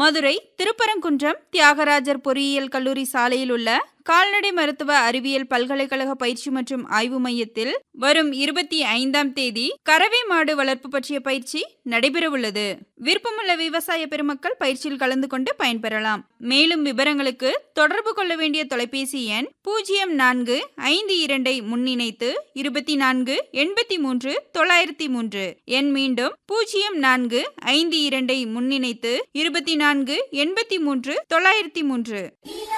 மதுரை திருப்பரங்குன்றம் தியாகராஜர் பொறியியல் கல்லூரி சாலையில் உள்ள கால்நடை மருத்துவ அறிவியல் பல்கலைக்கழக பயிற்சி மற்றும் ஆய்வு மையத்தில் வரும் இருபத்தி ஐந்தாம் தேதி கறவை மாடு வளர்ப்பு பற்றிய பயிற்சி நடைபெறவுள்ளது விருப்பமுள்ள விவசாய பெருமக்கள் பயிற்சியில் கலந்து கொண்டு பயன்பெறலாம் மேலும் விவரங்களுக்கு தொடர்பு கொள்ள வேண்டிய தொலைபேசி எண் பூஜ்ஜியம் நான்கு ஐந்து இரண்டை முன்னிணைத்து இருபத்தி நான்கு எண்பத்தி மூன்று தொள்ளாயிரத்தி மூன்று எண் மீண்டும் பூஜ்ஜியம் நான்கு ஐந்து இரண்டை முன்னிணைத்து இருபத்தி நான்கு எண்பத்தி மூன்று தொள்ளாயிரத்தி மூன்று